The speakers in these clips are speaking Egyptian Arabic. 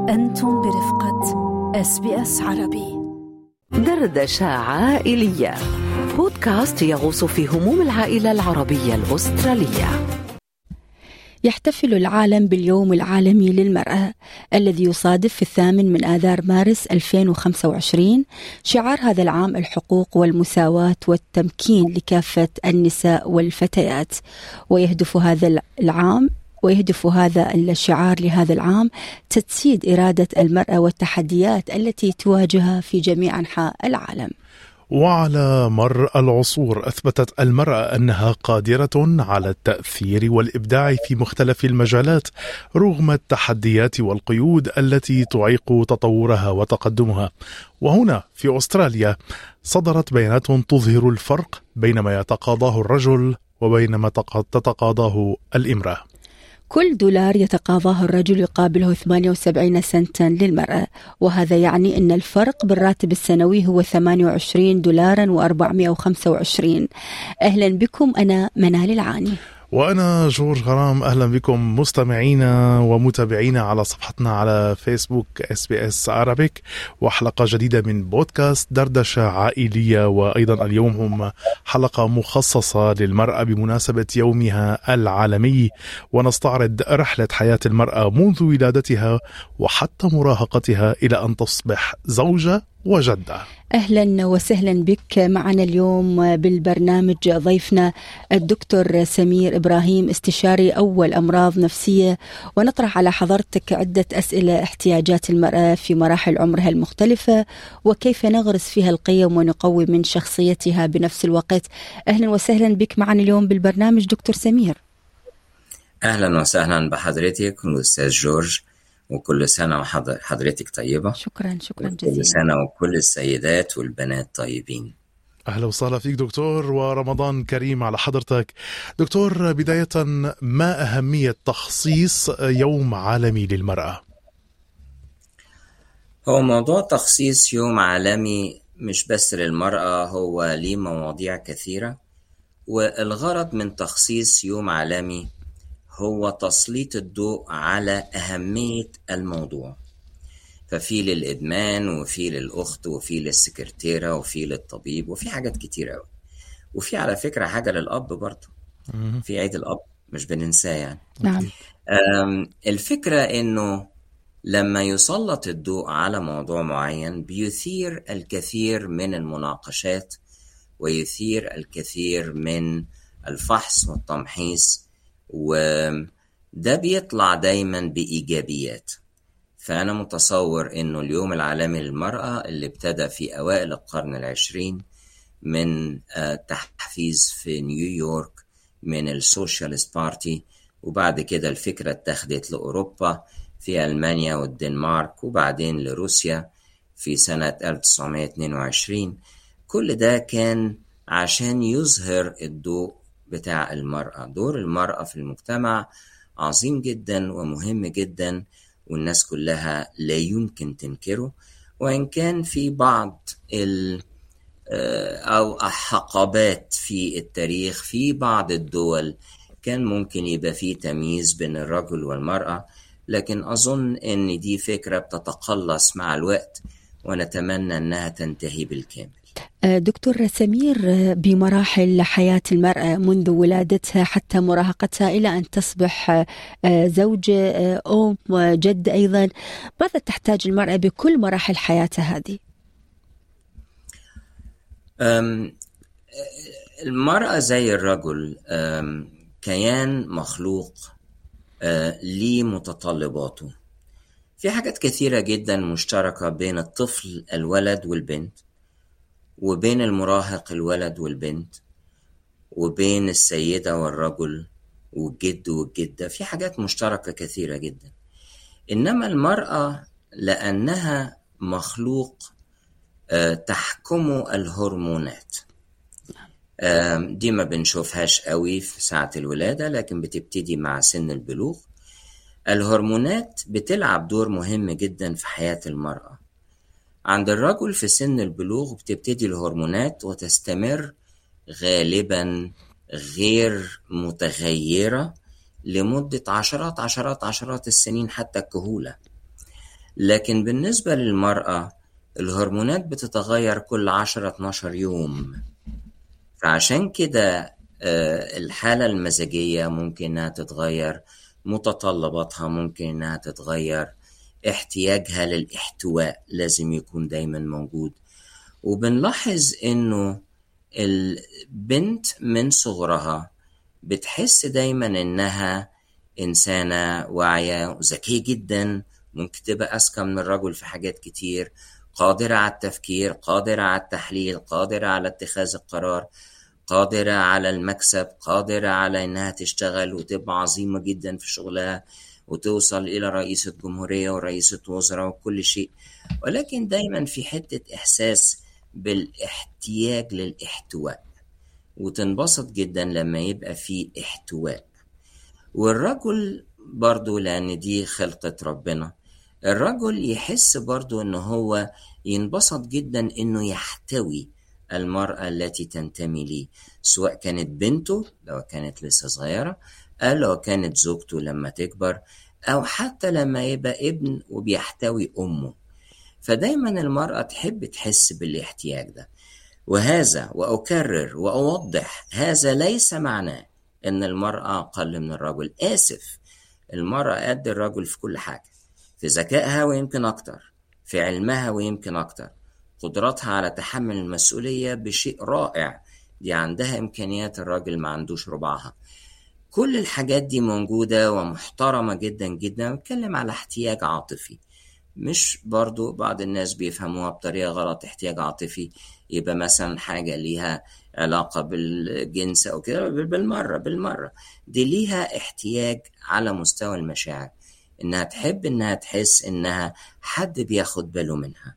أنتم برفقة اس بي اس عربي دردشة عائلية بودكاست يغوص في هموم العائلة العربية الأسترالية يحتفل العالم باليوم العالمي للمرأة الذي يصادف في الثامن من آذار مارس 2025 شعار هذا العام الحقوق والمساواة والتمكين لكافة النساء والفتيات ويهدف هذا العام ويهدف هذا الشعار لهذا العام تجسيد إرادة المرأة والتحديات التي تواجهها في جميع أنحاء العالم وعلى مر العصور اثبتت المراه انها قادره على التاثير والابداع في مختلف المجالات رغم التحديات والقيود التي تعيق تطورها وتقدمها وهنا في استراليا صدرت بيانات تظهر الفرق بين ما يتقاضاه الرجل وبين ما تتقاضاه الامراه كل دولار يتقاضاه الرجل يقابله 78 سنتا للمرأة وهذا يعني أن الفرق بالراتب السنوي هو 28 دولارا و425 أهلا بكم أنا منال العاني وأنا جورج غرام أهلا بكم مستمعينا ومتابعينا على صفحتنا على فيسبوك اس بي اس عربيك وحلقة جديدة من بودكاست دردشة عائلية وأيضا اليوم هم حلقة مخصصة للمرأة بمناسبة يومها العالمي ونستعرض رحلة حياة المرأة منذ ولادتها وحتى مراهقتها إلى أن تصبح زوجة وجدة اهلا وسهلا بك معنا اليوم بالبرنامج ضيفنا الدكتور سمير ابراهيم استشاري اول امراض نفسيه ونطرح على حضرتك عده اسئله احتياجات المراه في مراحل عمرها المختلفه وكيف نغرس فيها القيم ونقوي من شخصيتها بنفس الوقت اهلا وسهلا بك معنا اليوم بالبرنامج دكتور سمير اهلا وسهلا بحضرتك والاستاذ جورج وكل سنة وحضرتك طيبة شكرا شكرا جزيلا كل سنة وكل السيدات والبنات طيبين أهلا وسهلا فيك دكتور ورمضان كريم على حضرتك دكتور بداية ما أهمية تخصيص يوم عالمي للمرأة؟ هو موضوع تخصيص يوم عالمي مش بس للمرأة هو ليه مواضيع كثيرة والغرض من تخصيص يوم عالمي هو تسليط الضوء على أهمية الموضوع ففي للإدمان وفي للأخت وفي للسكرتيرة وفي للطبيب وفي حاجات كتير أوي وفي على فكرة حاجة للأب برضه في عيد الأب مش بننساه يعني نعم الفكرة إنه لما يسلط الضوء على موضوع معين بيثير الكثير من المناقشات ويثير الكثير من الفحص والتمحيص وده بيطلع دايما بإيجابيات فأنا متصور إنه اليوم العالمي للمرأة اللي ابتدى في أوائل القرن العشرين من تحفيز في نيويورك من السوشيالست بارتي وبعد كده الفكرة اتخذت لأوروبا في ألمانيا والدنمارك وبعدين لروسيا في سنة 1922 كل ده كان عشان يظهر الضوء بتاع المرأة دور المرأة في المجتمع عظيم جدا ومهم جدا والناس كلها لا يمكن تنكره وإن كان في بعض ال أو حقبات في التاريخ في بعض الدول كان ممكن يبقى فيه تمييز بين الرجل والمرأة لكن أظن أن دي فكرة بتتقلص مع الوقت ونتمنى أنها تنتهي بالكامل دكتور سمير بمراحل حياة المرأة منذ ولادتها حتى مراهقتها إلى أن تصبح زوجة أم جد أيضا ماذا تحتاج المرأة بكل مراحل حياتها هذه؟ المرأة زي الرجل كيان مخلوق ليه متطلباته في حاجات كثيرة جدا مشتركة بين الطفل الولد والبنت وبين المراهق الولد والبنت وبين السيدة والرجل والجد والجدة في حاجات مشتركة كثيرة جدا إنما المرأة لأنها مخلوق تحكمه الهرمونات دي ما بنشوفهاش قوي في ساعة الولادة لكن بتبتدي مع سن البلوغ الهرمونات بتلعب دور مهم جدا في حياة المرأة عند الرجل في سن البلوغ بتبتدي الهرمونات وتستمر غالبا غير متغيرة لمدة عشرات عشرات عشرات السنين حتى الكهولة لكن بالنسبة للمرأة الهرمونات بتتغير كل 10 12 يوم فعشان كده آه، الحالة المزاجية ممكن إنها تتغير متطلباتها ممكن إنها تتغير احتياجها للاحتواء لازم يكون دايما موجود وبنلاحظ إنه البنت من صغرها بتحس دايما إنها إنسانة واعية وذكية جدا ممكن تبقى أذكى من الرجل في حاجات كتير قادرة على التفكير قادرة على التحليل قادرة على اتخاذ القرار قادرة على المكسب قادرة على إنها تشتغل وتبقى عظيمة جدا في شغلها وتوصل إلى رئيسة جمهورية ورئيسة وزراء وكل شيء ولكن دايما في حتة إحساس بالاحتياج للاحتواء وتنبسط جدا لما يبقى في احتواء والرجل برضو لأن دي خلقة ربنا الرجل يحس برضو إن هو ينبسط جدا إنه يحتوي المرأة التي تنتمي ليه سواء كانت بنته لو كانت لسه صغيرة أو لو كانت زوجته لما تكبر أو حتى لما يبقى ابن وبيحتوي أمه فدايما المرأة تحب تحس بالاحتياج ده وهذا وأكرر وأوضح هذا ليس معناه إن المرأة أقل من الرجل آسف المرأة قد الرجل في كل حاجة في ذكائها ويمكن أكتر في علمها ويمكن أكتر قدرتها على تحمل المسؤولية بشيء رائع دي عندها إمكانيات الراجل ما عندوش ربعها كل الحاجات دي موجودة ومحترمة جدا جدا بتكلم على احتياج عاطفي مش برضو بعض الناس بيفهموها بطريقة غلط احتياج عاطفي يبقى مثلا حاجة ليها علاقة بالجنس أو كده بالمرة بالمرة دي ليها احتياج على مستوى المشاعر إنها تحب إنها تحس إنها حد بياخد باله منها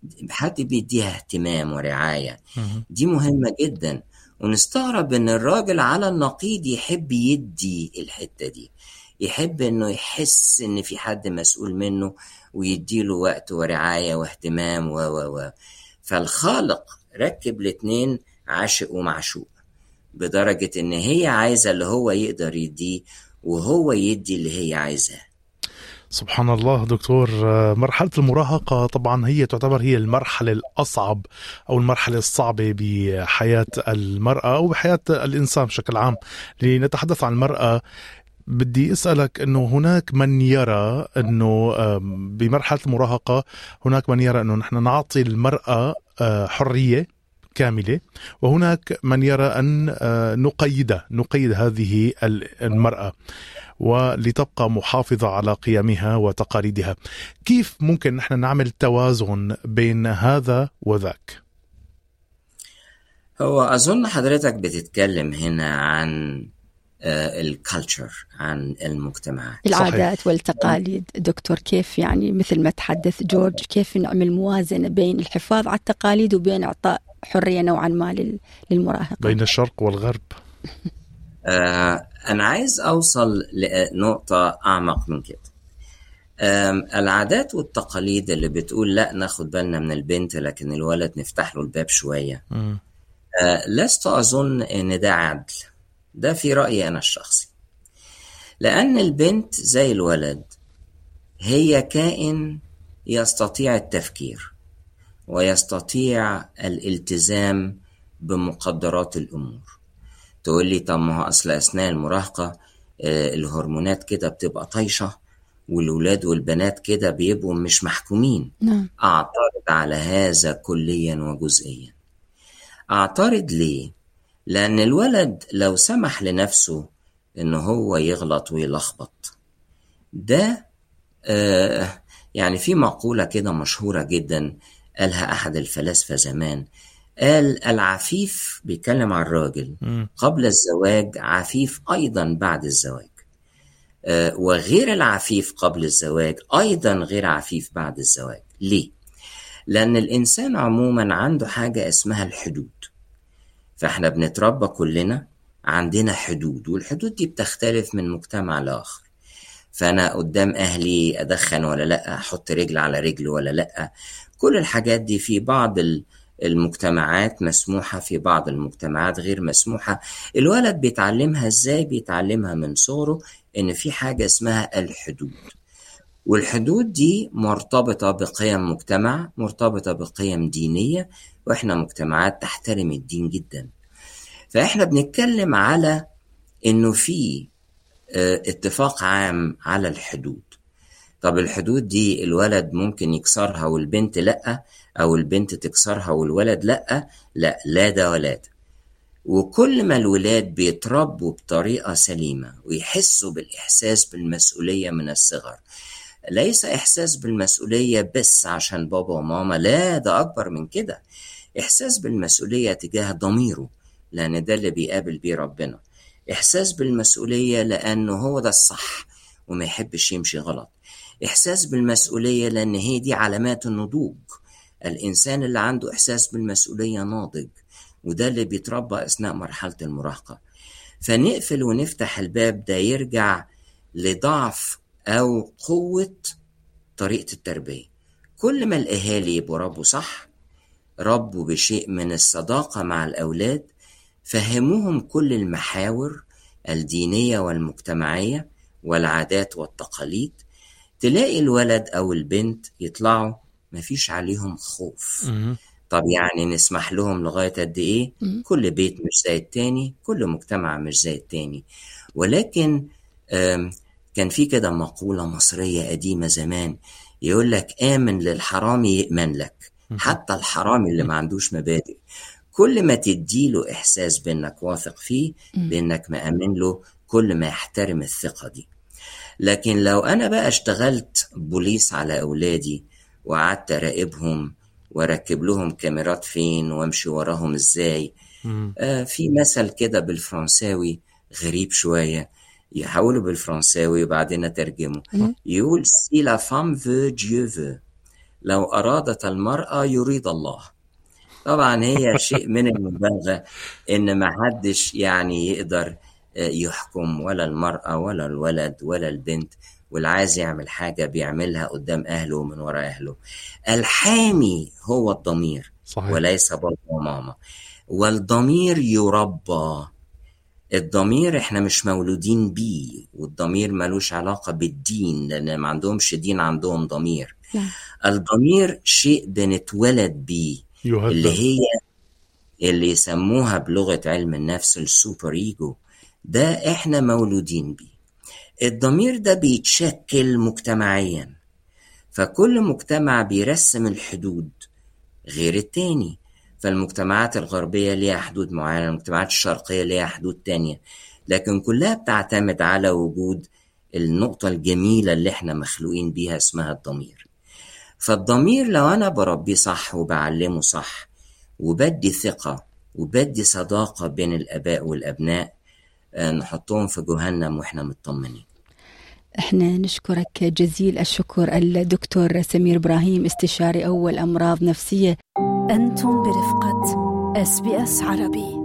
حد بيديها اهتمام ورعاية دي مهمة جدا ونستغرب إن الراجل على النقيض يحب يدي الحتة دي يحب إنه يحس إن في حد مسؤول منه ويديله وقت ورعاية واهتمام و و و فالخالق ركب الاتنين عاشق ومعشوق بدرجة إن هي عايزة اللي هو يقدر يديه وهو يدي اللي هي عايزاه سبحان الله دكتور مرحلة المراهقة طبعا هي تعتبر هي المرحلة الأصعب أو المرحلة الصعبة بحياة المرأة أو بحياة الإنسان بشكل عام لنتحدث عن المرأة بدي اسالك انه هناك من يرى انه بمرحله المراهقه هناك من يرى انه نحن نعطي المراه حريه كامله وهناك من يرى ان نقيدها نقيد هذه المراه ولتبقى محافظه على قيمها وتقاليدها كيف ممكن نحن نعمل توازن بين هذا وذاك هو اظن حضرتك بتتكلم هنا عن الكالتشر عن المجتمعات العادات صحيح. والتقاليد دكتور كيف يعني مثل ما تحدث جورج كيف نعمل موازنة بين الحفاظ على التقاليد وبين إعطاء حرية نوعا ما للمراهقة بين الشرق والغرب آه أنا عايز أوصل لنقطة أعمق من كده العادات والتقاليد اللي بتقول لا ناخد بالنا من البنت لكن الولد نفتح له الباب شوية آه لست أظن إن ده عدل ده في رأيي أنا الشخصي لأن البنت زي الولد هي كائن يستطيع التفكير ويستطيع الالتزام بمقدرات الأمور تقول لي طب ما هو أصل أثناء المراهقة الهرمونات كده بتبقى طايشة والولاد والبنات كده بيبقوا مش محكومين نعم. أعترض على هذا كليا وجزئيا أعترض ليه؟ لأن الولد لو سمح لنفسه إن هو يغلط ويلخبط ده آه يعني في مقولة كده مشهورة جدا قالها أحد الفلاسفة زمان قال العفيف بيتكلم عن الراجل قبل الزواج عفيف أيضا بعد الزواج آه وغير العفيف قبل الزواج أيضا غير عفيف بعد الزواج ليه؟ لأن الإنسان عموما عنده حاجة اسمها الحدود فاحنا بنتربى كلنا عندنا حدود والحدود دي بتختلف من مجتمع لآخر فأنا قدام أهلي أدخن ولا لأ أحط رجل على رجل ولا لأ كل الحاجات دي في بعض المجتمعات مسموحة في بعض المجتمعات غير مسموحة الولد بيتعلمها ازاي بيتعلمها من صغره ان في حاجة اسمها الحدود والحدود دي مرتبطة بقيم مجتمع مرتبطة بقيم دينية وإحنا مجتمعات تحترم الدين جدا فإحنا بنتكلم على إنه في آه، اتفاق عام على الحدود طب الحدود دي الولد ممكن يكسرها والبنت لأ أو البنت تكسرها والولد لأ لا لا ده ولا ده وكل ما الولاد بيتربوا بطريقة سليمة ويحسوا بالإحساس بالمسؤولية من الصغر ليس إحساس بالمسؤولية بس عشان بابا وماما لا ده أكبر من كده إحساس بالمسؤولية تجاه ضميره لأن ده اللي بيقابل بيه ربنا إحساس بالمسؤولية لأنه هو ده الصح وما يحبش يمشي غلط إحساس بالمسؤولية لأن هي دي علامات النضوج الإنسان اللي عنده إحساس بالمسؤولية ناضج وده اللي بيتربى أثناء مرحلة المراهقة فنقفل ونفتح الباب ده يرجع لضعف أو قوة طريقة التربية كل ما الأهالي يبقوا ربوا صح ربوا بشيء من الصداقة مع الأولاد فهموهم كل المحاور الدينية والمجتمعية والعادات والتقاليد تلاقي الولد أو البنت يطلعوا مفيش عليهم خوف مهم. طب يعني نسمح لهم لغاية قد إيه؟ مم. كل بيت مش زي التاني كل مجتمع مش زي التاني ولكن آم، كان في كده مقولة مصرية قديمة زمان يقول لك آمن للحرامي يأمن لك حتى الحرامي اللي ما عندوش مبادئ كل ما تديله إحساس بأنك واثق فيه بأنك مأمن له كل ما يحترم الثقة دي لكن لو أنا بقى اشتغلت بوليس على أولادي وقعدت أراقبهم وأركب لهم كاميرات فين وأمشي وراهم إزاي مم. آه في مثل كده بالفرنساوي غريب شوية يحاولوا بالفرنساوي وبعدين أترجمه مم. يقول سي لا فام veut Dieu veut لو أرادت المرأة يريد الله طبعا هي شيء من المبالغة إن ما حدش يعني يقدر آه، يحكم ولا المرأة ولا الولد ولا البنت واللي عايز يعمل حاجة بيعملها قدام أهله ومن ورا أهله الحامي هو الضمير صحيح وليس بابا وماما والضمير يربى الضمير احنا مش مولودين بيه والضمير ملوش علاقة بالدين لأن ما عندهمش دين عندهم ضمير نعم. الضمير شيء بنتولد بيه اللي يهذب هي اللي يسموها بلغة علم النفس السوبر ايجو ده احنا مولودين بيه الضمير ده بيتشكل مجتمعيا فكل مجتمع بيرسم الحدود غير التاني فالمجتمعات الغربية ليها حدود معينة المجتمعات الشرقية ليها حدود تانية لكن كلها بتعتمد على وجود النقطة الجميلة اللي احنا مخلوقين بيها اسمها الضمير فالضمير لو أنا بربيه صح وبعلمه صح وبدي ثقة وبدي صداقة بين الآباء والأبناء آه، نحطهم في جهنم وإحنا مطمنين احنا نشكرك جزيل الشكر الدكتور سمير ابراهيم استشاري اول امراض نفسيه أنتم برفقة اس بي اس عربي